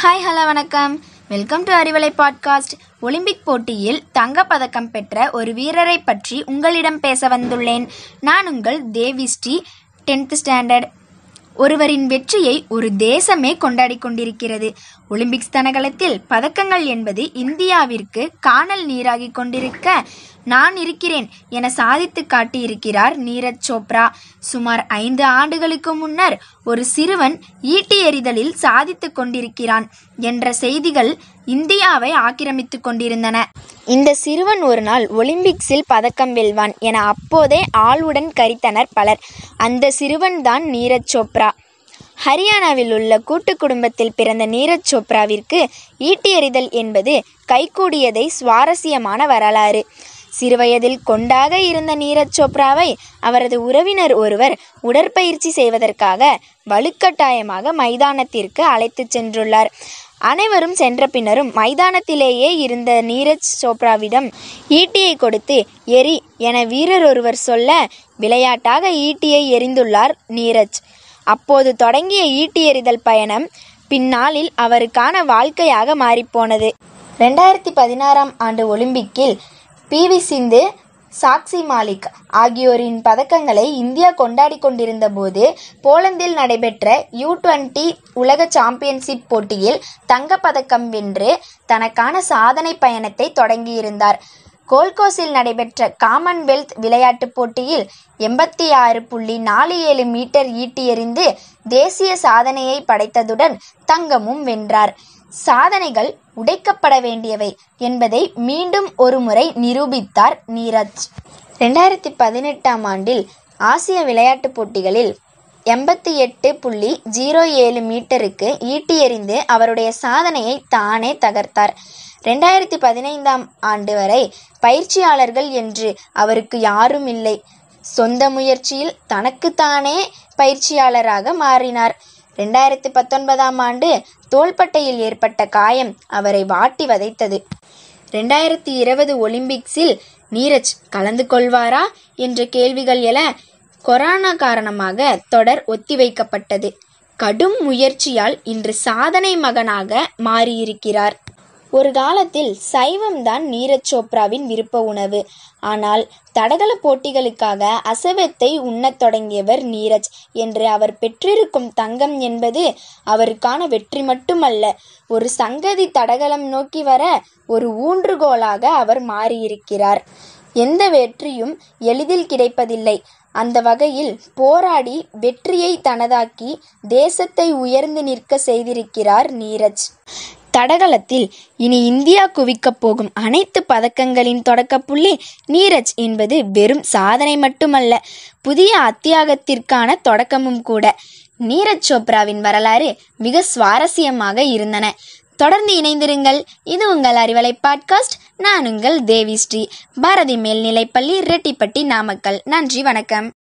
hi hello வணக்கம் welcome to Arivalai podcast Olympic போட்டியில் தங்கப்பதக்கம் பெற்ற ஒரு வீரரை பற்றி உங்களிடம் பேச வந்துள்ளேன் நான் உங்கள் தேவிஸ்ரீ டென்த் ஸ்டாண்டர்ட் ஒருவரின் வெற்றியை ஒரு தேசமே கொண்டாடி கொண்டிருக்கிறது ஒலிம்பிக்ஸ் தனகளத்தில் பதக்கங்கள் என்பது இந்தியாவிற்கு காணல் நீராகி கொண்டிருக்க நான் இருக்கிறேன் என சாதித்து காட்டியிருக்கிறார் நீரஜ் சோப்ரா சுமார் ஐந்து ஆண்டுகளுக்கு முன்னர் ஒரு சிறுவன் ஈட்டி எறிதலில் சாதித்து கொண்டிருக்கிறான் என்ற செய்திகள் இந்தியாவை ஆக்கிரமித்துக் கொண்டிருந்தன இந்த சிறுவன் ஒரு நாள் ஒலிம்பிக்ஸில் பதக்கம் வெல்வான் என அப்போதே ஆளுடன் கரித்தனர் பலர் அந்த சிறுவன்தான் நீரஜ் சோப்ரா ஹரியானாவில் உள்ள கூட்டு குடும்பத்தில் பிறந்த நீரஜ் சோப்ராவிற்கு ஈட்டி எறிதல் என்பது கைகூடியதை சுவாரஸ்யமான வரலாறு சிறுவயதில் கொண்டாக இருந்த நீரஜ் சோப்ராவை அவரது உறவினர் ஒருவர் உடற்பயிற்சி செய்வதற்காக வலுக்கட்டாயமாக மைதானத்திற்கு அழைத்துச் சென்றுள்ளார் அனைவரும் சென்ற பின்னரும் மைதானத்திலேயே இருந்த நீரஜ் சோப்ராவிடம் ஈட்டியை கொடுத்து எரி என வீரர் ஒருவர் சொல்ல விளையாட்டாக ஈட்டியை எறிந்துள்ளார் நீரஜ் அப்போது தொடங்கிய ஈட்டி எறிதல் பயணம் பின்னாளில் அவருக்கான வாழ்க்கையாக மாறிப்போனது ரெண்டாயிரத்தி பதினாறாம் ஆண்டு ஒலிம்பிக்கில் பி வி சிந்து சாக்சி மாலிக் ஆகியோரின் பதக்கங்களை இந்தியா கொண்டாடி கொண்டிருந்த போது போலந்தில் நடைபெற்ற யூ டுவெண்டி உலக சாம்பியன்ஷிப் போட்டியில் தங்கப்பதக்கம் வென்று தனக்கான சாதனை பயணத்தை தொடங்கியிருந்தார் கோல்கோஸில் நடைபெற்ற காமன்வெல்த் விளையாட்டுப் போட்டியில் எண்பத்தி ஆறு புள்ளி நாலு ஏழு மீட்டர் ஈட்டி எறிந்து தேசிய சாதனையை படைத்ததுடன் தங்கமும் வென்றார் சாதனைகள் உடைக்கப்பட வேண்டியவை என்பதை மீண்டும் ஒருமுறை நிரூபித்தார் நீரஜ் ரெண்டாயிரத்தி பதினெட்டாம் ஆண்டில் ஆசிய விளையாட்டுப் போட்டிகளில் எண்பத்தி எட்டு புள்ளி ஜீரோ ஏழு மீட்டருக்கு ஈட்டி எறிந்து அவருடைய சாதனையை தானே தகர்த்தார் ரெண்டாயிரத்தி பதினைந்தாம் ஆண்டு வரை பயிற்சியாளர்கள் என்று அவருக்கு யாரும் இல்லை சொந்த முயற்சியில் தனக்குத்தானே பயிற்சியாளராக மாறினார் ரெண்டாயிரத்தி பத்தொன்பதாம் ஆண்டு தோள்பட்டையில் ஏற்பட்ட காயம் அவரை வாட்டி வதைத்தது ரெண்டாயிரத்தி இருபது ஒலிம்பிக்ஸில் நீரஜ் கலந்து கொள்வாரா என்ற கேள்விகள் எழ கொரோனா காரணமாக தொடர் ஒத்திவைக்கப்பட்டது கடும் முயற்சியால் இன்று சாதனை மகனாக மாறியிருக்கிறார் ஒரு காலத்தில் சைவம்தான் நீரஜ் சோப்ராவின் விருப்ப உணவு ஆனால் தடகள போட்டிகளுக்காக அசைவத்தை உண்ணத் தொடங்கியவர் நீரஜ் என்று அவர் பெற்றிருக்கும் தங்கம் என்பது அவருக்கான வெற்றி மட்டுமல்ல ஒரு சங்கதி தடகளம் நோக்கி வர ஒரு ஊன்றுகோலாக அவர் மாறியிருக்கிறார் எந்த வெற்றியும் எளிதில் கிடைப்பதில்லை அந்த வகையில் போராடி வெற்றியை தனதாக்கி தேசத்தை உயர்ந்து நிற்க செய்திருக்கிறார் நீரஜ் தடகளத்தில் இனி இந்தியா குவிக்கப் போகும் அனைத்து பதக்கங்களின் தொடக்கப்புள்ளி நீரஜ் என்பது வெறும் சாதனை மட்டுமல்ல புதிய அத்தியாகத்திற்கான தொடக்கமும் கூட நீரஜ் சோப்ராவின் வரலாறு மிக சுவாரஸ்யமாக இருந்தன தொடர்ந்து இணைந்திருங்கள் இது உங்கள் அறிவலை பாட்காஸ்ட் நான் உங்கள் தேவி ஸ்ரீ பாரதி மேல்நிலைப்பள்ளி ரெட்டிப்பட்டி நாமக்கல் நன்றி வணக்கம்